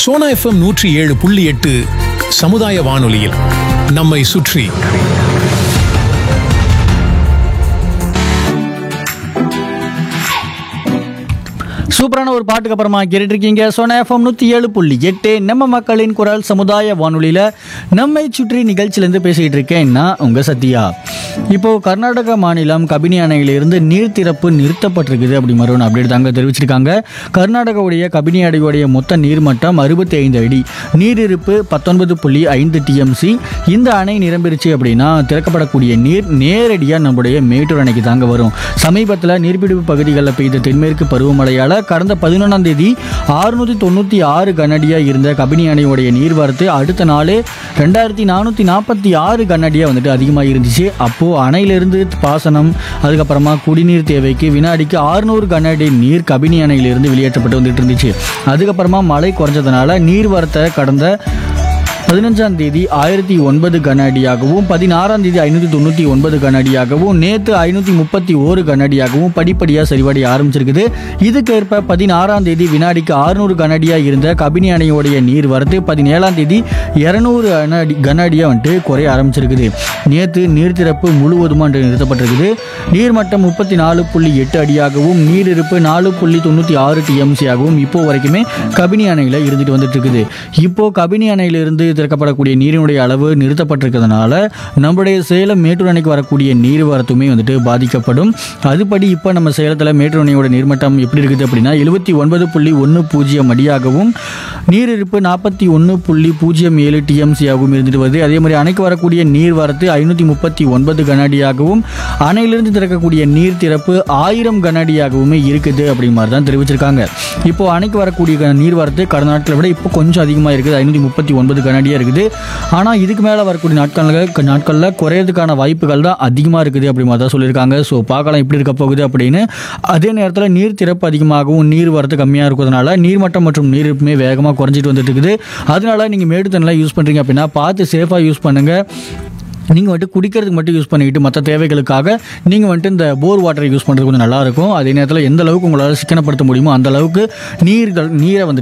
Sona FM நூற்றி ஏழு புள்ளி எட்டு சமுதாய வானொலியில் நம்மை சுற்றி சூப்பரான ஒரு பாட்டுக்கு அப்புறமா கேட்டுட்டு இருக்கீங்க சோனா எஃப்எம் நூற்றி ஏழு புள்ளி எட்டு நம்ம மக்களின் குரல் சமுதாய வானொலியில் நம்மை சுற்றி நிகழ்ச்சியிலேருந்து பேசிகிட்டு இருக்கேன் நான் உங்கள் சத்யா இப்போ கர்நாடக மாநிலம் கபினி அணையிலிருந்து நீர் திறப்பு நிறுத்தப்பட்டிருக்குது அப்படி மறுவன் அப்டேட் தாங்க தெரிவிச்சிருக்காங்க கர்நாடகாவுடைய கபினி அணையுடைய மொத்த நீர்மட்டம் அறுபத்தி ஐந்து அடி நீர் இருப்பு பத்தொன்பது புள்ளி ஐந்து டிஎம்சி இந்த அணை நிரம்பிருச்சு அப்படின்னா திறக்கப்படக்கூடிய நீர் நேரடியாக நம்முடைய மேட்டூர் அணைக்கு தாங்க வரும் சமீபத்தில் நீர்பிடிப்பு பகுதிகளில் பெய்த தென்மேற்கு பருவமழையால் கடந்த பதினொன்றாம் தேதி ஆறுநூற்றி தொண்ணூற்றி ஆறு கனடியாக இருந்த கபினி அணையுடைய நீர்வரத்து அடுத்த நாளே ரெண்டாயிரத்தி நானூற்றி நாற்பத்தி ஆறு கனடியாக வந்துட்டு அதிகமாக இருந்துச்சு அப்போது அணையிலிருந்து பாசனம் அதுக்கப்புறமா குடிநீர் தேவைக்கு வினாடிக்கு ஆறுநூறு கனஅடி நீர் கபினி அணையிலிருந்து வெளியேற்றப்பட்டு வந்துட்டு இருந்துச்சு அதுக்கப்புறமா மழை குறைஞ்சதுனால நீர்வரத்தை கடந்த பதினஞ்சாம் தேதி ஆயிரத்தி ஒன்பது கன அடியாகவும் பதினாறாம் தேதி ஐநூற்றி தொண்ணூற்றி ஒன்பது கன அடியாகவும் நேற்று ஐநூற்றி முப்பத்தி ஓரு கன அடியாகவும் படிப்படியாக சரிவடைய ஆரம்பிச்சிருக்குது இதுக்கேற்ப பதினாறாம் தேதி வினாடிக்கு ஆறுநூறு கன அடியாக இருந்த கபினி அணையோடைய நீர் வரத்து பதினேழாம் தேதி இரநூறு கன அடி கன அடியாக வந்துட்டு குறைய ஆரம்பிச்சிருக்குது நேற்று நீர் திறப்பு முழுவதுமாக இன்று நிறுத்தப்பட்டிருக்குது நீர்மட்டம் முப்பத்தி நாலு புள்ளி எட்டு அடியாகவும் நீர் இருப்பு நாலு புள்ளி தொண்ணூற்றி ஆறு டிஎம்சியாகவும் இப்போ வரைக்குமே கபினி அணையில் இருந்துட்டு வந்துட்டு இருக்குது இப்போ கபினி அணையிலிருந்து திறக்கப்படக்கூடிய நீரினுடைய அளவு நிறுத்தப்பட்டிருக்கிறதுனால நம்முடைய சேலம் மேட்டூர் அணைக்கு வரக்கூடிய நீர்வரத்துமே வந்துட்டு பாதிக்கப்படும் அதுபடி இப்போ நம்ம சேலத்தில் மேட்டூர் அணையோட நீர்மட்டம் எப்படி இருக்குது அப்படின்னா எழுபத்தி ஒன்பது புள்ளி ஒன்று பூஜ்ஜியம் அடியாகவும் நீர் இருப்பு நாற்பத்தி ஒன்று புள்ளி பூஜ்ஜியம் ஏழு டிஎம்சியாகவும் இருந்துட்டு வருது அதே மாதிரி அணைக்கு வரக்கூடிய நீர் வரத்து ஐநூற்றி முப்பத்தி ஒன்பது கனஅடியாகவும் அணையிலிருந்து திறக்கக்கூடிய நீர் திறப்பு ஆயிரம் கனஅடியாகவுமே இருக்குது அப்படி மாதிரி தான் தெரிவிச்சிருக்காங்க இப்போ அணைக்கு வரக்கூடிய க- நீர் வரத்து கடந்த நாட்களை விட இப்போ கொஞ்சம் அதிகமாக இருக்குது ஐநூற்றி முப்பத்தி ஒன்பது கனஅடியாக இருக்குது ஆனால் இதுக்கு மேலே வரக்கூடிய நாட்களில் நாட்களில் குறையறதுக்கான வாய்ப்புகள் தான் அதிகமாக இருக்குது அப்படி மாதிரி தான் சொல்லியிருக்காங்க ஸோ பார்க்கலாம் எப்படி இருக்க போகுது அப்படின்னு அதே நேரத்தில் நீர் திறப்பு அதிகமாகவும் நீர் வரத்து கம்மியாக இருக்கிறதுனால நீர்மட்டம் மற்றும் நீர் இருப்புமே வேகமாக குறைஞ்சிட்டு வந்துட்டு இருக்குது அதனால நீங்கள் மேடு தண்ணிலாம் யூஸ் பண்ணுறீங்க அப்படின்னா பார்த்து சேஃபாக யூஸ் பண்ணுங்கள் நீங்கள் வந்துட்டு குடிக்கிறதுக்கு மட்டும் யூஸ் பண்ணிக்கிட்டு மற்ற தேவைகளுக்காக நீங்கள் வந்துட்டு இந்த போர் வாட்டரை யூஸ் பண்ணுறது கொஞ்சம் நல்லாயிருக்கும் அதே நேரத்தில் எந்த அளவுக்கு உங்களால் சிக்கனப்படுத்த முடியுமோ அந்த அளவுக்கு நீர்கள் நீரை வந்துட்டு